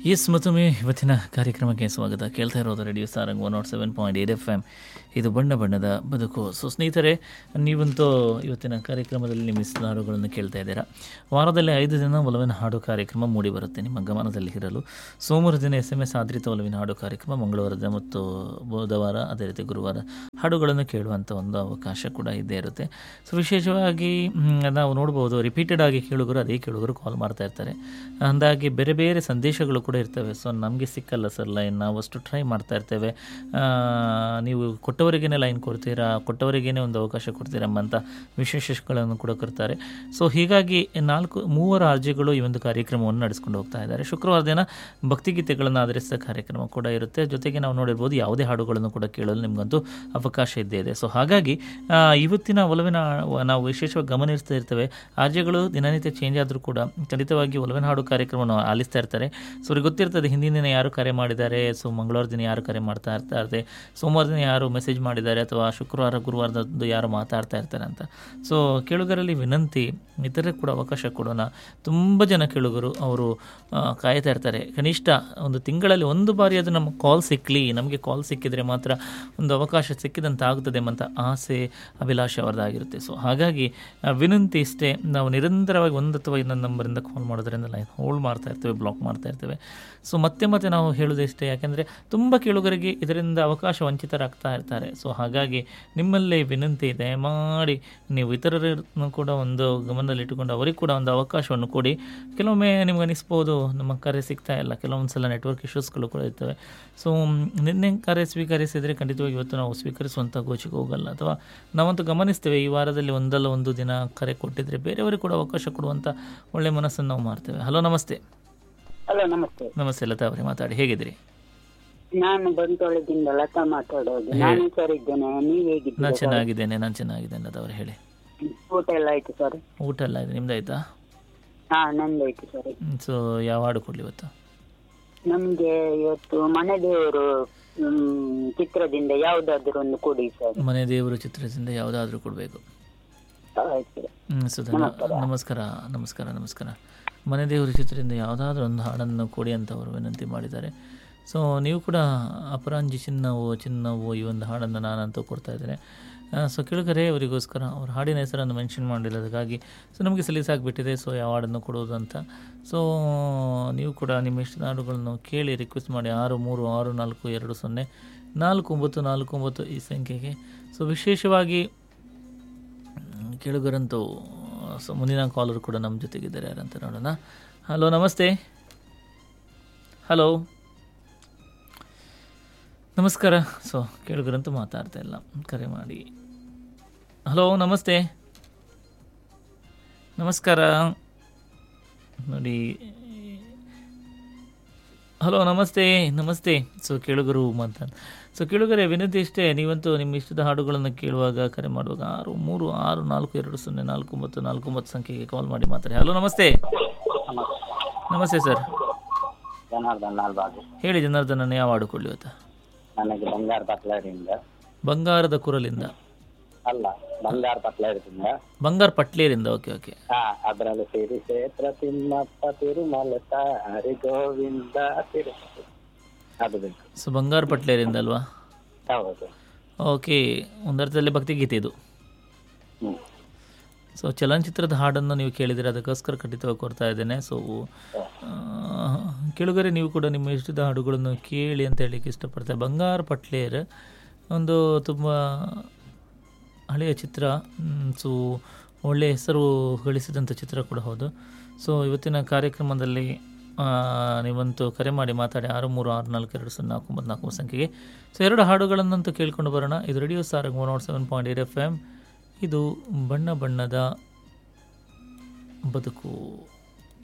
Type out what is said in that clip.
S ಮತ್ತೊಮ್ಮೆ ಇವತ್ತಿನ ಕಾರ್ಯಕ್ರಮಕ್ಕೆ ಸ್ವಾಗತ ಕೇಳ್ತಾ ಇರೋದು radio Sarang one nought seven point eight F M ಇದು ಬಣ್ಣ ಬಣ್ಣದ ಬದುಕು ಸೊ ಸ್ನೇಹಿತರೆ ನೀವಂತೂ ಇವತ್ತಿನ ಕಾರ್ಯಕ್ರಮದಲ್ಲಿ ನಿಮ್ಮ ಇಷ್ಟ ಹಾಡುಗಳನ್ನು ಕೇಳ್ತಾ ಇದ್ದೀರಾ ವಾರದಲ್ಲಿ ಐದು ದಿನ ಒಲವಿನ ಹಾಡು ಕಾರ್ಯಕ್ರಮ ಮೂಡಿ ಬರುತ್ತೆ ನಿಮ್ಮ ಗಮನದಲ್ಲಿ ಇರಲು ಸೋಮವಾರ ದಿನ ಎಸ್ ಎಮ್ ಎಸ್ ಆಧಾರಿತ ಒಲವಿನ ಹಾಡು ಕಾರ್ಯಕ್ರಮ ಮಂಗಳವಾರ ದಿನ ಮತ್ತು ಬುಧವಾರ ಅದೇ ರೀತಿ ಗುರುವಾರ ಹಾಡುಗಳನ್ನು ಕೇಳುವಂಥ ಒಂದು ಅವಕಾಶ ಕೂಡ ಇದ್ದೇ ಇರುತ್ತೆ ಸೊ ವಿಶೇಷವಾಗಿ ಮ್, ನಾವು ನೋಡ್ಬೋದು ರಿಪೀಟೆಡ್ ಆಗಿ ಕೇಳುಗರು ಅದೇ ಕೇಳುಗರು ಕಾಲ್ ಮಾಡ್ತಾ ಇರ್ತಾರೆ ಅಂದಾಗಿ ಬೇರೆ ಬೇರೆ ಸಂದೇಶಗಳು ಕೂಡ ಇರ್ತವೆ ಸೊ ನಮಗೆ ಸಿಕ್ಕಲ್ಲ ಸರ್ ಲೈನ್ ನಾವು ಅಷ್ಟು ಟ್ರೈ ಮಾಡ್ತಾ ಇರ್ತೇವೆ ಆ, ನೀವು ಕೊಟ್ಟವರಿಗೇನೆ ಲೈನ್ ಕೊಡ್ತೀರಾ ಕೊಟ್ಟವರಿಗೇನೆ ಒಂದು ಅವಕಾಶ ಕೊಡ್ತೀರಾ ಎಂಬಂಥ ವಿಶೇಷಗಳನ್ನು ಕೂಡ ಕೊಡ್ತಾರೆ ಸೊ ಹೀಗಾಗಿ ನಾಲ್ಕು ಮೂವರ ಅರ್ಜಿಗಳು ಈ ಒಂದು ಕಾರ್ಯಕ್ರಮವನ್ನು ನಡೆಸ್ಕೊಂಡು ಹೋಗ್ತಾ ಇದ್ದಾರೆ ಶುಕ್ರವಾರ ದಿನ ಭಕ್ತಿಗೀತೆಗಳನ್ನು ಆಧರಿಸಿದ ಕಾರ್ಯಕ್ರಮ ಕೂಡ ಇರುತ್ತೆ ಜೊತೆಗೆ ನಾವು ನೋಡಿರ್ಬೋದು ಯಾವುದೇ ಹಾಡುಗಳನ್ನು ಕೂಡ ಕೇಳಲು ನಿಮಗಂತೂ ಅವಕಾಶ ಇದ್ದೇ ಇದೆ ಸೊ ಹಾಗಾಗಿ ಆ, ಇವತ್ತಿನ ಒಲವಿನ ನಾವು ವಿಶೇಷವಾಗಿ ಗಮನಿಸ್ತಾ ಇರ್ತೇವೆ ಆರ್ಜೆಗಳು ದಿನನಿತ್ಯ ಚೇಂಜ್ ಆದರೂ ಕೂಡ ಖಂಡಿತವಾಗಿ ಒಲವಿನ ಹಾಡು ಕಾರ್ಯಕ್ರಮವನ್ನು ಆಲಿಸ್ತಾ ಇರ್ತಾರೆ ಸೊ ಅವ್ರಿಗೆ ಗೊತ್ತಿರ್ತದೆ ಹಿಂದಿನ ದಿನ ಯಾರು ಕರೆ ಮಾಡಿದ್ದಾರೆ ಸೊ ಮಂಗಳವಾರ ದಿನ ಯಾರು ಕರೆ ಮಾಡ್ತಾ ಇರ್ತಾ ಇರ್ತಾರೆ ಸೋಮವಾರ ದಿನ ಯಾರು ಮೆಸೇಜ್ ಮಾಡಿದ್ದಾರೆ ಅಥವಾ ಶುಕ್ರವಾರ ಗುರುವಾರದ್ದು ಯಾರು ಮಾತಾಡ್ತಾ ಇರ್ತಾರೆ ಅಂತ ಸೊ ಕೇಳುಗರಲ್ಲಿ ವಿನಂತಿ ಇತರರಿಗೆ ಕೂಡ ಅವಕಾಶ ಕೊಡೋಣ ತುಂಬ ಜನ ಕೇಳುಗರು ಅವರು ಆ, ಕಾಯ್ತಾ ಇರ್ತಾರೆ ಕನಿಷ್ಠ ಒಂದು ತಿಂಗಳಲ್ಲಿ ಒಂದು ಬಾರಿ ಅದು ನಮ್ಮ ಕಾಲ್ ಸಿಕ್ಕಲಿ ನಮಗೆ ಕಾಲ್ ಸಿಕ್ಕಿದರೆ ಮಾತ್ರ ಒಂದು ಅವಕಾಶ ಸಿಕ್ಕಿದಂತೆ ಆಗುತ್ತದೆ ಎಂಬಂಥ ಆಸೆ ಅಭಿಲಾಷೆ ಅವರದಾಗಿರುತ್ತೆ ಸೊ ಹಾಗಾಗಿ ಆ, ವಿನಂತಿ ಇಷ್ಟೇ ನಾವು ನಿರಂತರವಾಗಿ ಒಂದು ಅಥವಾ ಇನ್ನೊಂದು ನಂಬರಿಂದ ಕಾಲ್ ಮಾಡೋದ್ರಿಂದ ಲೈನ್ ಹೋಲ್ಡ್ ಮಾಡ್ತಾ ಇರ್ತೇವೆ ಬ್ಲಾಕ್ ಮಾಡ್ತಾ ಇರ್ತೇವೆ ಸೊ ಮತ್ತೆ ಮತ್ತೆ ನಾವು ಹೇಳೋದಿಷ್ಟೇ ಯಾಕೆಂದರೆ ತುಂಬ ಕೇಳುಗರಿಗೆ ಇದರಿಂದ ಅವಕಾಶ ವಂಚಿತರಾಗ್ತಾ ಇರ್ತಾರೆ ಸೊ ಹಾಗಾಗಿ ನಿಮ್ಮಲ್ಲೇ ವಿನಂತಿ ಇದೆ ಮಾಡಿ ನೀವು ಇತರರನ್ನು ಕೂಡ ಒಂದು ಗಮನದಲ್ಲಿಟ್ಟುಕೊಂಡು ಅವರಿಗೆ ಕೂಡ ಒಂದು ಅವಕಾಶವನ್ನು ಕೊಡಿ ಕೆಲವೊಮ್ಮೆ ನಿಮ್ಗೆ ಅನಿಸ್ಬೋದು ನಮ್ಮ ಕರೆ ಸಿಗ್ತಾ ಇಲ್ಲ ಕೆಲವೊಂದು ಸಲ ನೆಟ್ವರ್ಕ್ ಇಶ್ಯೂಸ್ಗಳು ಕೂಡ ಇರ್ತವೆ ಸೊ ನಿನ್ನೆ ಕರೆ ಸ್ವೀಕರಿಸಿದರೆ ಖಂಡಿತವಾಗಿ ಇವತ್ತು ನಾವು ಸ್ವೀಕರಿಸುವಂಥ ಗೋಚಿಗೆ ಹೋಗಲ್ಲ ಅಥವಾ ನಾವಂತೂ ಗಮನಿಸ್ತೇವೆ ಈ ವಾರದಲ್ಲಿ ಒಂದಲ್ಲ ಒಂದು ದಿನ ಕರೆ ಕೊಟ್ಟಿದ್ರೆ ಬೇರೆಯವರಿಗೆ ಕೂಡ ಅವಕಾಶ ಕೊಡುವಂಥ ಒಳ್ಳೆ ಮನಸ್ಸನ್ನು ನಾವು ಮಾಡ್ತೇವೆ ಹಲೋ ನಮಸ್ತೆ ಹಲೋ ನಮಸ್ತೆ ನಮಸ್ತೆ ಲತಾ ಅವರೇ ಮಾತಾಡಿ ಹೇಗಿದ್ದೀರಿ ನಾನು ಬಂಟ್ವಾಳದಿಂದ ಲತಾ ಮಾತಾಡೋದು ನಾನು ಸರ್ ಇದ್ದೇನೆ ನೀವು ನಾನು ಹೇಗಿದ್ದೀರಾ ಸರ್? ಚೆನ್ನಾಗಿದ್ದೇನೆ ನಾನು ಚೆನ್ನಾಗಿದ್ದೇನೆ ಲತಾ ಅವರು ಹೇಳಿ ಊಟ ಎಲ್ಲ ಆಯ್ತು ಸರ್ ಊಟ ಎಲ್ಲ ಇದೆ ನಿಮ್ದಾಯ್ತಾ ಹಾ ನಂದಾಯ್ತು ಸರ್ ಸೊ ಯಾವ ಹಾಡು ಕೊಡಲಿ ಇವತ್ತು ನಮ್ಗೆ ಇವತ್ತು ಮನೆ ದೇವರು ಹ್ಮ್, ಚಿತ್ರದಿಂದ ಯಾವ್ದಾದ್ರು ಒಂದು ಕೊಡಿ ಸರ್ ಮನೆ ದೇವರು ಚಿತ್ರದಿಂದ ಯಾವುದಾದ್ರೂ ಕೊಡಬೇಕು ಆಯ್ತು ಸುಧಾ ನಮಸ್ಕಾರ ನಮಸ್ಕಾರ ನಮಸ್ಕಾರ ಮನೆ ದೇವರು ಚಿತ್ರದಿಂದ ಯಾವುದಾದ್ರೂ ಒಂದು ಹಾಡನ್ನು ಕೊಡಿ ಅಂತ ಅವರು ವಿನಂತಿ ಮಾಡಿದ್ದಾರೆ ಸೊ ನೀವು ಕೂಡ ಅಪರಾಂಜಿ ಚಿನ್ನವೋ ಚಿನ್ನವೋ ಈ ಒಂದು ಹಾಡನ್ನು ನಾನಂತೂ ಕೊಡ್ತಾ ಇದ್ದೇನೆ ಸೊ ಕೇಳಿದರೆ ಅವರಿಗೋಸ್ಕರ ಅವ್ರ ಹಾಡಿನ ಹೆಸರನ್ನು ಮೆನ್ಷನ್ ಮಾಡಿರೋದಕ್ಕಾಗಿ ಸೊ ನಮಗೆ ಸಲೀಸಾಗಿಬಿಟ್ಟಿದೆ ಸೊ ಯಾವ ಹಾಡನ್ನು ಕೊಡೋದು ಅಂತ ಸೊ ನೀವು ಕೂಡ ನಿಮ್ಮ ಇಷ್ಟದ ಹಾಡುಗಳನ್ನು ಕೇಳಿ ರಿಕ್ವೆಸ್ಟ್ ಮಾಡಿ ಆರು ಮೂರು ಆರು ನಾಲ್ಕು ಎರಡು ಸೊನ್ನೆ ನಾಲ್ಕು ಒಂಬತ್ತು ನಾಲ್ಕು ಒಂಬತ್ತು ಈ ಸಂಖ್ಯೆಗೆ ಸೊ ವಿಶೇಷವಾಗಿ ಹ್ಮ್, ಕೇಳುಗರಂತೂ ಸೊ ಮುಂದಿನ ಕಾಲರ್ ಕೂಡ ನಮ್ಮ ಜೊತೆಗಿದ್ದಾರೆ ಯಾರಂತ ನೋಡೋಣ ಹಲೋ ನಮಸ್ತೆ ಹಲೋ ನಮಸ್ಕಾರ ಸೊ ಕೇಳುಗರಂತೂ ಮಾತಾಡ್ತಾ ಇಲ್ಲ ಕರೆ ಮಾಡಿ ಹಲೋ ನಮಸ್ತೆ ನಮಸ್ಕಾರ ನೋಡಿ ಹಲೋ ನಮಸ್ತೆ ನಮಸ್ತೆ ಸೊ ಕೇಳುಗರು ಮಾತಾಡ ಸೊ ಕೇಳುಗರೆ ವಿನಂತಿ ಇಷ್ಟೇ ನೀವಂತೂ ನಿಮ್ಮ ಇಷ್ಟದ ಹಾಡುಗಳನ್ನು ಕೇಳುವಾಗ ಕರೆ ಮಾಡುವಾಗ ಆರು ಮೂರು ಆರು ನಾಲ್ಕು ಎರಡು ಸೊನ್ನೆ ನಾಲ್ಕು ಒಂಬತ್ತು ನಾಲ್ಕು ಒಂಬತ್ತು ಸಂಖ್ಯೆಗೆ ಕಾಲ್ ಮಾಡಿ ಮಾತಾಡಿ ಹಲೋ ನಮಸ್ತೆ ನಮಸ್ತೆ ಸರ್ ಜನಾರ್ದನ್ ಲಾಲ್ಬಾಗ್ ಹೇಳಿ ಜನಾರ್ದನ ಯಾವ ಹಾಡು ಕೊಡಲಿ ಇವತ್ತು ನನಗೆ ಬಂಗಾರ ಪಟ್ಲಾರಿಂದ ಬಂಗಾರದ ಕುರಲಿಂದ ಅಲ್ಲ ಬಂಗಾರ ಪಟ್ಲಾರಿಂದ ಬಂಗಾರ ಪಟ್ಲೇರಿಂದ ಓಕೆ ಓಕೆ ಹಾ ಅದರಲ್ಲಿ ಸಿರಿ ಕ್ಷೇತ್ರ ತಿಮ್ಮಪ್ಪ ತಿರುಮಲ ಹರಿ ಗೋವಿಂದ ತಿರುಪತಿ ಅದು ಬೇಕು ಸೊ ಬಂಗಾರ ಪಟ್ಲೇರಿಂದ ಅಲ್ವಾ ಹೌದು ಓಕೆ ಒಂದರ್ಥದಲ್ಲಿ ಭಕ್ತಿಗೀತೆ ಇದು ಹ್ಮ್ ಸೊ ಚಲನಚಿತ್ರದ ಹಾಡನ್ನು ನೀವು ಕೇಳಿದರೆ ಅದಕ್ಕೋಸ್ಕರ ಖಂಡಿತವಾಗಿ ಕೊಡ್ತಾ ಇದ್ದೇನೆ ಸೊ ಕೆಳಗರೆ ನೀವು ಕೂಡ ನಿಮ್ಮ ಇಷ್ಟದ ಹಾಡುಗಳನ್ನು ಕೇಳಿ ಅಂತ ಹೇಳಲಿಕ್ಕೆ ಇಷ್ಟಪಡ್ತಾರೆ ಬಂಗಾರ ಪಟ್ಲೇರ್ ಒಂದು ತುಂಬ ಹಳೆಯ ಚಿತ್ರ ಸೊ ಒಳ್ಳೆಯ ಹೆಸರು ಗಳಿಸಿದಂಥ ಚಿತ್ರ ಕೂಡ ಹೌದು ಸೊ ಇವತ್ತಿನ ಕಾರ್ಯಕ್ರಮದಲ್ಲಿ ಆ, ನೀವಂತೂ ಕರೆ ಮಾಡಿ ಮಾತಾಡಿ ಆರು ಮೂರು ಆರು ನಾಲ್ಕು ಎರಡು ಸೊನ್ನೆ ನಾಲ್ಕು ಒಂಬತ್ತು ನಾಲ್ಕು ಸಂಖ್ಯೆಗೆ ಸೊ ಎರಡು ಹಾಡುಗಳನ್ನಂತೂ ಕೇಳ್ಕೊಂಡು ಬರೋಣ ಇದು radio Sarang one nought seven point eight F M ಇದು ಬಣ್ಣ ಬಣ್ಣದ ಬದುಕು